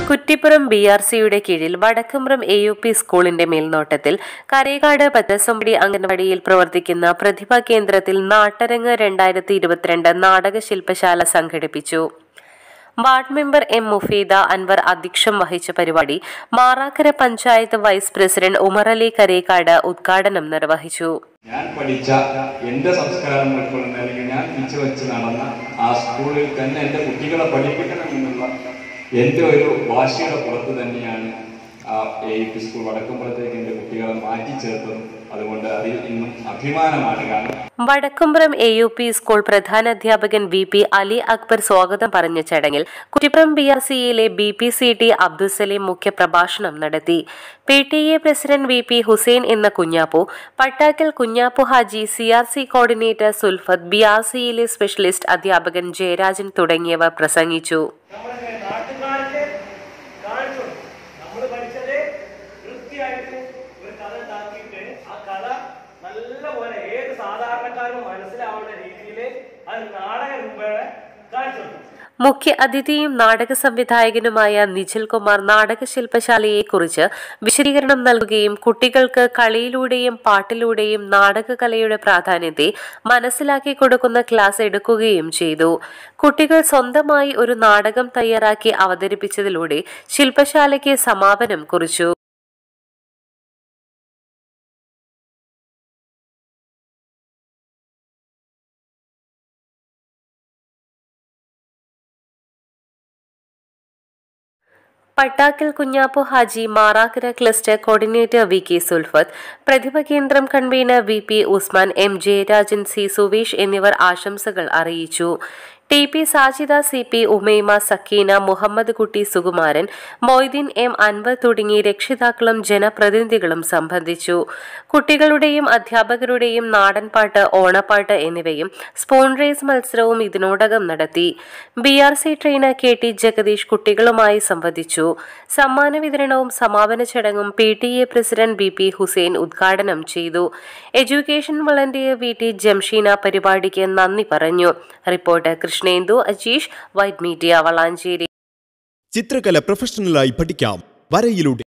Kuttippuram B R സിയുടെ കീഴിൽ Vadakkumpuram A U P സ്കൂളിന്റെ മേൽനോട്ടത്തിൽ കരേകാട് പത്തസംബടി അംഗൻവാടിയിൽ പ്രവർത്തിക്കുന്ന പ്രതിഭാ കേന്ദ്രത്തിൽ നാട്ടരങ്ങ് രണ്ടായിരത്തി ഇരുപത്തിരണ്ട് നാടക ശില്പശാല സംഘടിപ്പിച്ചു ward member M Mufeeda Anwar അധ്യക്ഷം വഹിച്ച പരിപാടി മാറാക്കര പഞ്ചായത്ത് വൈസ് പ്രസിഡന്റ് ഉമറലി കരേക്കാട് ഉദ്ഘാടനം നിർവഹിച്ചു ഞാൻ പഠിച്ച എൻ്റെ സംസ്കാരം ഉൾക്കൊള്ളുന്ന അല്ലെങ്കിൽ ഞാൻ പിടിച്ചു വെച്ച് നടന്ന ആ സ്കൂളിൽ തന്നെ എൻ്റെ കുട്ടികളെ പഠിപ്പിക്കണം എന്നുള്ള എൻ്റെ ഒരു വാശിയുടെ പുറത്ത് തന്നെയാണ് ആ എ പി സ്കൂൾ വടക്കുമ്പോഴത്തേക്ക് എൻ്റെ കുട്ടികളെ മാറ്റി ചേർത്തതും അതുകൊണ്ട് അതിൽ ഇന്നും അഭിമാനമാണ് കാരണം Vadakkumpuram A U P school പ്രധാനാധ്യാപകൻ വി പി അലി അക്ബർ സ്വാഗതം പറഞ്ഞ ചടങ്ങിൽ കുറ്റിപ്പുറം ബി ആർ സിയിലെ B P C T Abdusaleem മുഖ്യപ്രഭാഷണം നടത്തി P T A president V P Hussain എന്ന Kunhappu Pattakkal Kunhappu Haji C R C coordinator Sulfath B R സിയിലെ സ്പെഷ്യലിസ്റ്റ് അധ്യാപകൻ ജയരാജൻ തുടങ്ങിയവർ പ്രസംഗിച്ചു നമ്മുടെ നാട്ടുകാർക്ക് കാണിച്ചു നമ്മൾ പഠിച്ചത് വൃത്തിയായിട്ട് ഒരു കഥ ഉണ്ടാക്കിയിട്ട് ആ കഥ നല്ലപോലെ ഏത് സാധാരണക്കാരും മനസ്സിലാവുന്ന രീതിയിൽ അത് നാടക രൂപേണ കാണിച്ചു കൊടുത്തു. മുഖ്യ അതിഥിയും നാടക സംവിധായകനുമായ നിഖിൽ കുമാർ നാടക ശില്പശാലയെക്കുറിച്ച് വിശദീകരണം നൽകുകയും കുട്ടികൾക്ക് കളിയിലൂടെയും പാട്ടിലൂടെയും നാടകകലയുടെ പ്രാധാന്യത്തെ മനസ്സിലാക്കി കൊടുക്കുന്ന ക്ലാസ് എടുക്കുകയും ചെയ്തു കുട്ടികൾ സ്വന്തമായി ഒരു നാടകം തയ്യാറാക്കി അവതരിപ്പിച്ചതിലൂടെ ശില്പശാലയ്ക്ക് സമാപനം കുറിച്ചു Pattakkal Kunhappu Haji Marakkara cluster coordinator V K Sulfath പ്രതിഭ കേന്ദ്രം convener V P Usman M Jayarajan C Suveesh എന്നിവർ ആശംസകൾ അറിയിച്ചു T P Sajida C P Umaima Sakkeena Muhammad Kutty Sukumaran Moideen M Anwar തുടങ്ങി രക്ഷിതാക്കളും ജനപ്രതിനിധികളും സംബന്ധിച്ചു കുട്ടികളുടെയും അധ്യാപകരുടെയും നാടൻപാട്ട് ഓണപ്പാട്ട് എന്നിവയും സ്പൂൺ റേസ് മത്സരവും ഇതിനോടകം നടത്തി B R C trainer K T Jagadeesh കുട്ടികളുമായി സംവദിച്ചു സമ്മാന വിതരണവും സമാപന ചടങ്ങും P T A president B P Hussain ഉദ്ഘാടനം ചെയ്തു education volunteer V T Jamsheena പരിപാടിക്ക് നന്ദി പറഞ്ഞു reporter Krishnendu Ajeesh White Media Valanchery ചിത്രകല പ്രൊഫഷണലായി പഠിക്കാം വരയിലൂടെ